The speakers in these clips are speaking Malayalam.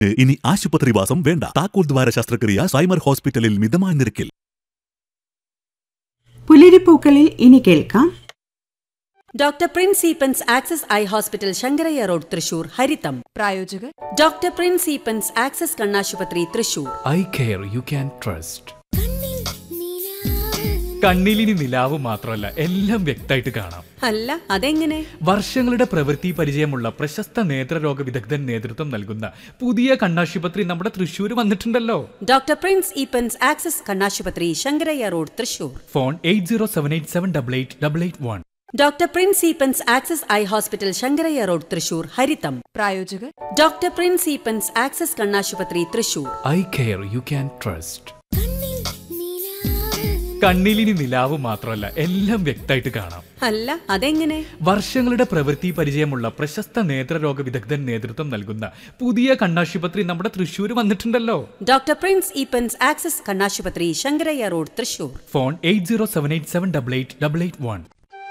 ഇനി ആശുപത്രിവാസം വേണ്ട താക്കോൽ ദ്വാര ശസ്ത്രക്രിയ സൈമർ ഹോസ്പിറ്റലിൽ മിതമായ നിരക്കിൽ പുലരിപ്പൂക്കളിൽ ഇനി കേൾക്കാം doctor Prince Eappen's Access eye hospital Sankaraiah road Thrissur Haritham പ്രായോജകർ ഡോക്ടർ പ്രിൻസ് ഈപ്പൻസ് ആക്സസ് കണ്ണാശുപത്രി Thrissur eye care you can trust കണ്ണിലിനി നിലാവ് മാത്രമല്ല എല്ലാം വ്യക്തമായിട്ട് കാണാം അല്ല അതെങ്ങനെ വർഷങ്ങളുടെ പ്രവൃത്തി പരിചയമുള്ള പ്രശസ്ത നേത്രരോഗ വിദഗ്ധൻ നേതൃത്വം നൽകുന്ന പുതിയ കണ്ണാശുപത്രി നമ്മുടെ തൃശ്ശൂർ വന്നിട്ടുണ്ടല്ലോ ഡോക്ടർ പ്രിൻസ് ഈപ്പൻസ് ആക്സസ് കണ്ണാശുപത്രി Sankaraiah road Thrissur phone eight zero seven eight seven double eight double eight one doctor Prince Eappen's Access eye hospital Sankaraiah road Thrissur Haritham പ്രായോജകർ ഡോക്ടർ പ്രിൻസ് ഈപ്പൻസ് ആക്സസ് കണ്ണാശുപത്രി Thrissur eye care you can trust കണ്ണിലിനി നിലാവ് മാത്രമല്ല എല്ലാം വ്യക്തമായിട്ട് കാണാം അല്ല അതെങ്ങനെ വർഷങ്ങളുടെ പ്രവൃത്തി പരിചയമുള്ള പ്രശസ്ത നേത്രരോഗ വിദഗ്ധൻ നേതൃത്വം നൽകുന്ന പുതിയ കണ്ണാശുപത്രി നമ്മുടെ തൃശ്ശൂർ വന്നിട്ടുണ്ടല്ലോ ഡോക്ടർ പ്രിൻസ് ഈപ്പൻസ് ആക്സസ് കണ്ണാശുപത്രി Sankaraiah road Thrissur phone eight zero seven eight seven double eight double eight one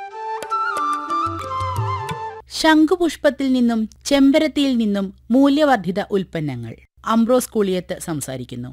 ശംഖുപുഷ്പത്തിൽ നിന്നും ചെമ്പരത്തിയിൽ നിന്നും മൂല്യവർദ്ധിത ഉൽപ്പന്നങ്ങൾ അംബ്രോസ് കൂളിയത്ത് സംസാരിക്കുന്നു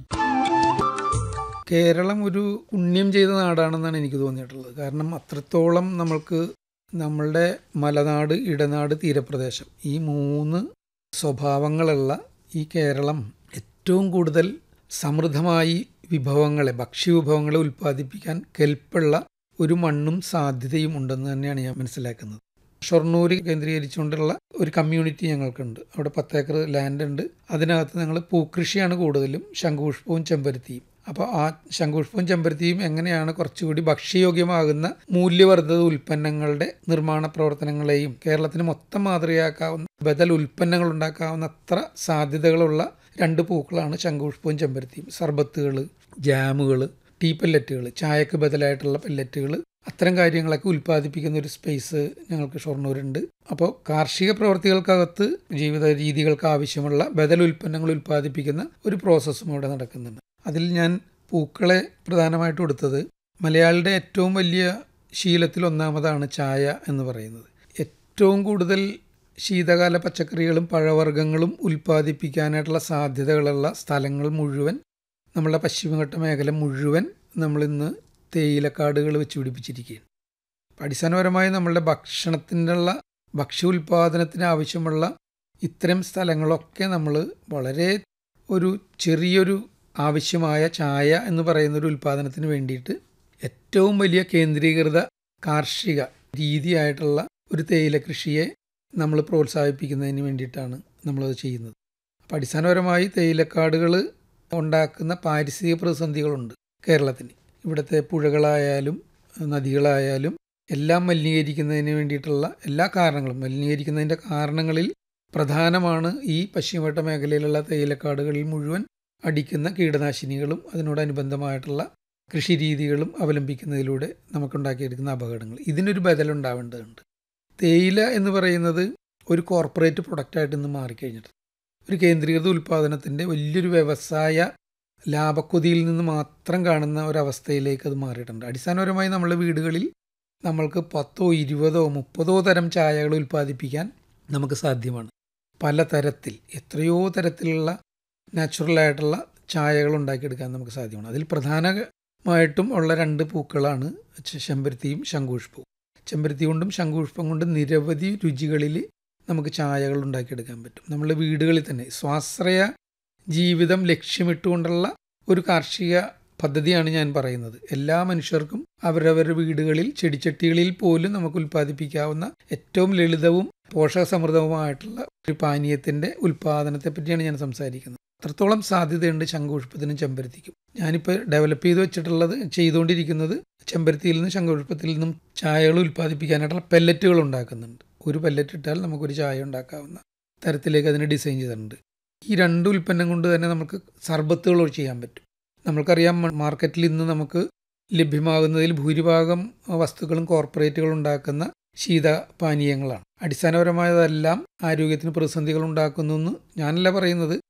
കേരളം ഒരു പുണ്യം ചെയ്ത നാടാണെന്നാണ് എനിക്ക് തോന്നിയിട്ടുള്ളത് കാരണം അത്രത്തോളം നമ്മൾക്ക് നമ്മളുടെ മലനാട് ഇടനാട് തീരപ്രദേശം ഈ മൂന്ന് സ്വഭാവങ്ങളുള്ള ഈ കേരളം ഏറ്റവും കൂടുതൽ സമൃദ്ധമായി വിഭവങ്ങളെ ഭക്ഷ്യവിഭവങ്ങളെ ഉൽപ്പാദിപ്പിക്കാൻ കെൽപ്പുള്ള ഒരു മണ്ണും സാധ്യതയും ഉണ്ടെന്ന് തന്നെയാണ് ഞാൻ മനസ്സിലാക്കുന്നത് ഷൊർണൂർ കേന്ദ്രീകരിച്ചുകൊണ്ടുള്ള ഒരു കമ്മ്യൂണിറ്റി ഞങ്ങൾക്കുണ്ട് അവിടെ പത്തേക്കർ ലാൻഡ് ഉണ്ട് അതിനകത്ത് ഞങ്ങൾ പൂക്കൃഷിയാണ് കൂടുതലും ശംഖുപുഷ്പവും ചെമ്പരത്തിയും അപ്പോൾ ആ ശംഖുപുഷ്പവും ചെമ്പരത്തിയും എങ്ങനെയാണ് കുറച്ചുകൂടി ഭക്ഷ്യയോഗ്യമാകുന്ന മൂല്യവർദ്ധിത ഉൽപ്പന്നങ്ങളുടെ നിർമ്മാണ പ്രവർത്തനങ്ങളെയും കേരളത്തിന് മൊത്തം മാതൃകയാക്കാവുന്ന ബദൽ ഉൽപ്പന്നങ്ങൾ ഉണ്ടാക്കാവുന്ന അത്ര സാധ്യതകളുള്ള രണ്ട് പൂക്കളാണ് ശംഖുപുഷ്പവും ചെമ്പരത്തിയും സർബത്തുകൾ ജാമുകൾ ടീ പെല്ലറ്റുകൾ ചായക്ക് ബദലായിട്ടുള്ള പെല്ലറ്റുകൾ അത്തരം കാര്യങ്ങളൊക്കെ ഉൽപ്പാദിപ്പിക്കുന്ന ഒരു സ്പേസ് ഞങ്ങൾക്ക് ഷൊർണൂരുണ്ട് അപ്പോൾ കാർഷിക പ്രവർത്തികൾക്കകത്ത് ജീവിത രീതികൾക്ക് ആവശ്യമുള്ള ബദൽ ഉൽപ്പന്നങ്ങൾ ഉൽപ്പാദിപ്പിക്കുന്ന ഒരു പ്രോസസ്സും ഇവിടെ നടക്കുന്നുണ്ട് അതിൽ ഞാൻ പൂക്കളെ പ്രധാനമായിട്ടും എടുത്തത് മലയാളിയുടെ ഏറ്റവും വലിയ ശീലത്തിൽ ഒന്നാമതാണ് ചായ എന്ന് പറയുന്നത് ഏറ്റവും കൂടുതൽ ശീതകാല പച്ചക്കറികളും പഴവർഗ്ഗങ്ങളും ഉൽപ്പാദിപ്പിക്കാനായിട്ടുള്ള സാധ്യതകളുള്ള സ്ഥലങ്ങൾ മുഴുവൻ നമ്മളുടെ പശ്ചിമഘട്ട മേഖല മുഴുവൻ നമ്മളിന്ന് തേയിലക്കാടുകൾ വെച്ച് പിടിപ്പിച്ചിരിക്കുകയാണ് അപ്പം അടിസ്ഥാനപരമായി നമ്മളുടെ ഭക്ഷണത്തിൻ്റെ ഉള്ള ഭക്ഷ്യ ഉൽപ്പാദനത്തിന് ആവശ്യമുള്ള ഇത്തരം സ്ഥലങ്ങളൊക്കെ നമ്മൾ വളരെ ഒരു ചെറിയൊരു ആവശ്യമായ ചായ എന്ന് പറയുന്ന ഒരു ഉൽപ്പാദനത്തിന് വേണ്ടിയിട്ട് ഏറ്റവും വലിയ കേന്ദ്രീകൃത കാർഷിക രീതിയായിട്ടുള്ള ഒരു തേയില കൃഷിയെ നമ്മൾ പ്രോത്സാഹിപ്പിക്കുന്നതിന് വേണ്ടിയിട്ടാണ് നമ്മളത് ചെയ്യുന്നത് അപ്പോൾ അടിസ്ഥാനപരമായി തേയിലക്കാടുകൾ ഉണ്ടാക്കുന്ന പാരിസ്ഥിതിക പ്രതിസന്ധികളുണ്ട് കേരളത്തിന് ഇവിടുത്തെ പുഴകളായാലും നദികളായാലും എല്ലാം മലിനീകരിക്കുന്നതിന് വേണ്ടിയിട്ടുള്ള എല്ലാ കാരണങ്ങളും മലിനീകരിക്കുന്നതിൻ്റെ കാരണങ്ങളിൽ പ്രധാനമാണ് ഈ പശ്ചിമഘട്ട മേഖലയിലുള്ള തേയിലക്കാടുകളിൽ മുഴുവൻ അടിക്കുന്ന കീടനാശിനികളും അതിനോടനുബന്ധമായിട്ടുള്ള കൃഷി രീതികളും അവലംബിക്കുന്നതിലൂടെ നമുക്കുണ്ടാക്കിയെടുക്കുന്ന അപകടങ്ങൾ ഇതിനൊരു ബദലുണ്ടാവേണ്ടതുണ്ട് തേയില എന്ന് പറയുന്നത് ഒരു കോർപ്പറേറ്റ് പ്രൊഡക്റ്റായിട്ട് ഇന്ന് മാറിക്കഴിഞ്ഞിട്ടുണ്ട് ഒരു കേന്ദ്രീകൃത ഉൽപ്പാദനത്തിൻ്റെ വലിയൊരു വ്യവസായ ലാഭക്കൊതിയിൽ നിന്ന് മാത്രം കാണുന്ന ഒരവസ്ഥയിലേക്ക് അത് മാറിയിട്ടുണ്ട് അടിസ്ഥാനപരമായി നമ്മളുടെ വീടുകളിൽ നമ്മൾക്ക് പത്തോ ഇരുപതോ മുപ്പതോ തരം ചായകൾ ഉൽപ്പാദിപ്പിക്കാൻ നമുക്ക് സാധ്യമാണ് പല തരത്തിൽ എത്രയോ തരത്തിലുള്ള നാച്ചുറലായിട്ടുള്ള ചായകൾ ഉണ്ടാക്കിയെടുക്കാൻ നമുക്ക് സാധ്യമാണ് അതിൽ പ്രധാനമായിട്ടും ഉള്ള രണ്ട് പൂക്കളാണ് ചെമ്പരത്തിയും ശംഖുപുഷ്പവും ചെമ്പരത്തി കൊണ്ടും ശംഖുപുഷ്പം കൊണ്ടും നിരവധി രുചികളിൽ നമുക്ക് ചായകൾ ഉണ്ടാക്കിയെടുക്കാൻ പറ്റും നമ്മളുടെ വീടുകളിൽ തന്നെ സ്വാശ്രയ ജീവിതം ലക്ഷ്യമിട്ടുകൊണ്ടുള്ള ഒരു കാർഷിക പദ്ധതിയാണ് ഞാൻ പറയുന്നത് എല്ലാ മനുഷ്യർക്കും അവരവരുടെ വീടുകളിൽ ചെടിച്ചട്ടികളിൽ പോലും നമുക്ക് ഉൽപ്പാദിപ്പിക്കാവുന്ന ഏറ്റവും ലളിതവും പോഷകസമൃദ്ധവുമായിട്ടുള്ള ഒരു പാനീയത്തിൻ്റെ ഉൽപ്പാദനത്തെ പറ്റിയാണ് ഞാൻ സംസാരിക്കുന്നത് അത്രത്തോളം സാധ്യതയുണ്ട് ശംഖുപുഷ്പത്തിനും ചെമ്പരത്തിക്കും ഞാനിപ്പോൾ ഡെവലപ്പ് ചെയ്ത് വെച്ചിട്ടുള്ളത് ചെയ്തുകൊണ്ടിരിക്കുന്നത് ചെമ്പരത്തിയിൽ നിന്നും ശംഖുപുഷ്പത്തിൽ നിന്നും ചായകൾ ഉൽപ്പാദിപ്പിക്കാനായിട്ടുള്ള പെല്ലറ്റുകൾ ഉണ്ടാക്കുന്നുണ്ട് ഒരു പെല്ലറ്റ് ഇട്ടാൽ നമുക്കൊരു ചായ ഉണ്ടാക്കാവുന്ന തരത്തിലേക്ക് അതിനെ ഡിസൈൻ ചെയ്തിട്ടുണ്ട് ഈ രണ്ട് ഉൽപ്പന്നം കൊണ്ട് തന്നെ നമുക്ക് സർബത്തുകൾ ചെയ്യാൻ പറ്റും നമ്മൾക്കറിയാം മാർക്കറ്റിൽ ഇന്ന് നമുക്ക് ലഭ്യമാകുന്നതിൽ ഭൂരിഭാഗം വസ്തുക്കളും കോർപ്പറേറ്റുകൾ ഉണ്ടാക്കുന്ന ശീതപാനീയങ്ങളാണ് അടിസ്ഥാനപരമായതെല്ലാം ആരോഗ്യത്തിന് പ്രതിസന്ധികൾ ഉണ്ടാക്കുന്നു എന്ന് ഞാനല്ല പറയുന്നത്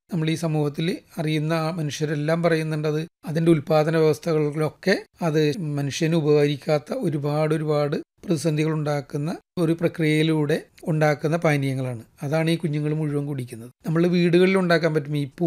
നമ്മൾ ഈ സമൂഹത്തിൽ അറിയുന്ന ആ മനുഷ്യരെല്ലാം പറയുന്നുണ്ട് അത് അതിൻ്റെ ഉൽപാദന വ്യവസ്ഥകളിലൊക്കെ അത് മനുഷ്യന് ഉപകരിക്കാത്ത ഒരുപാട് ഒരുപാട് പ്രതിസന്ധികൾ ഉണ്ടാക്കുന്ന ഒരു പ്രക്രിയയിലൂടെ ഉണ്ടാക്കുന്ന പാനീയങ്ങളാണ് അതാണ് ഈ കുഞ്ഞുങ്ങൾ മുഴുവൻ കുടിക്കുന്നത് നമ്മൾ വീടുകളിൽ ഉണ്ടാക്കാൻ പറ്റും ഈ പൂ